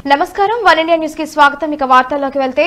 నమస్కారం one India news కి స్వాగతం ఇక వార్తల్లోకి వెళ్తే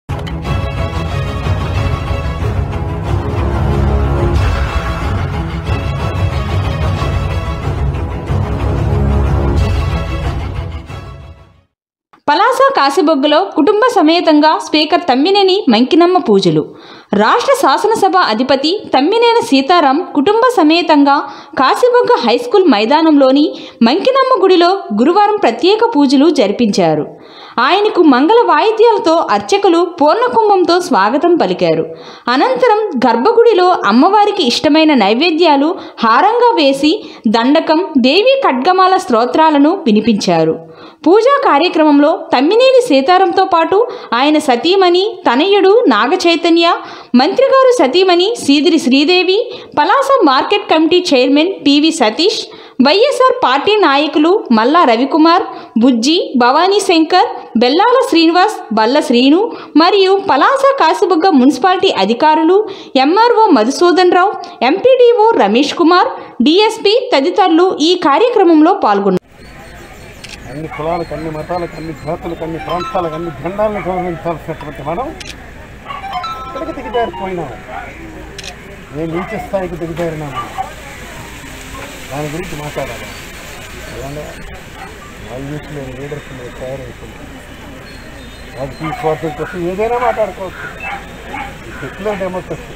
పలాస కాశీబొగ్గలో కుటుంబ సమేతంగా స్పీకర్ తమ్మినేని మంకినమ్మ పూజలు రాష్ట్ర శాసనసభ అధిపతి తమ్మినేని సీతారాం కుటుంబ సమేతంగా కాశీబొగ్గ హైస్కూల్ మైదానంలోని మంకినమ్మ గుడిలో గురువారం ప్రత్యేక పూజలు జరిపించారు ఆయనకు మంగళ వాయిద్యాలతో అర్చకులు పూర్ణకుంభంతో స్వాగతం పలికారు అనంతరం గర్భగుడిలో అమ్మవారికి ఇష్టమైన నైవేద్యాలు హారంగా వేసి దండకం దేవి ఖడ్గమాల స్తోత్రాలను వినిపించారు పూజా కార్యక్రమంలో తమ్మినేని సీతారాంతో పాటు ఆయన సతీమణి తనయుడు నాగచైతన్య మంత్రిగారు సతీమణి Seediri Sridevi Palasa market committee chairman P V Satish YSR party నాయకులు మల్లా రవికుమార్ బుజ్జి భవానీ శంకర్ బెల్లాల శ్రీనివాస్ బల్ల శ్రీను మరియు పలాస కాసిబుగ్గ మున్సిపాలిటీ అధికారులు MRO Madhusudan Rao MPDO Ramesh Kumar DSP తదితరులు ఈ కార్యక్రమంలో పాల్గొన్నారు అన్ని కులాలకు అన్ని మతాలకు అన్ని జాతులకు అన్ని ప్రాంతాలకు అన్ని జెండాలను గౌరవించాల్సినటువంటి మనం ఇక్కడికి దిగజారిపోయినాము నేను నీచ స్థాయికి దిగజారినాము దాని గురించి మాట్లాడాలి అలానే యూత్ లేని లీడర్స్ లేదు తయారైపోయింది రాజకీయ స్వార్థం కోసం ఏదైనా మాట్లాడుకోవచ్చు సెక్యులర్ డెమోక్రసీ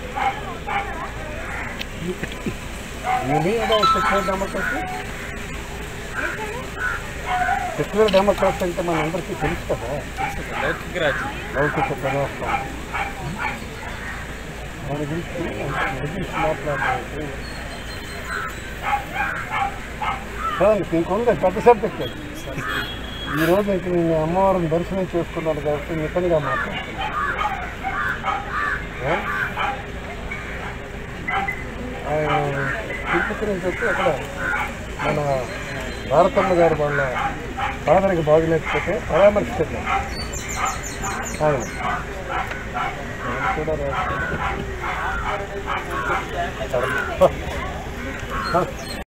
ఏమీ సెక్యులర్ డెమోక్రసీ సెక్యులర్ డెమోక్రసీ అంటే మన అందరికీ తెలుసు కదా లౌకిక ప్రజాస్వామ్యం దాని గురించి గురించి మాట్లాడలేదు చూడండి ఇంకొంది పెద్ద సబ్జెక్ట్ అది ఈరోజు ఇంక నేను అమ్మవారిని దర్శనం చేసుకున్నాను కాబట్టి నిజంగా మాట్లాడుతున్నాను ఏ? ఆయన తిరుపతి నుంచి వచ్చి అక్కడ మన భారతమ్మ గారు వాళ్ళ ఫాదర్కి బాగలేకపోతే పరామర్శించారు ఆయన ఆయన కూడా రాజకీయ-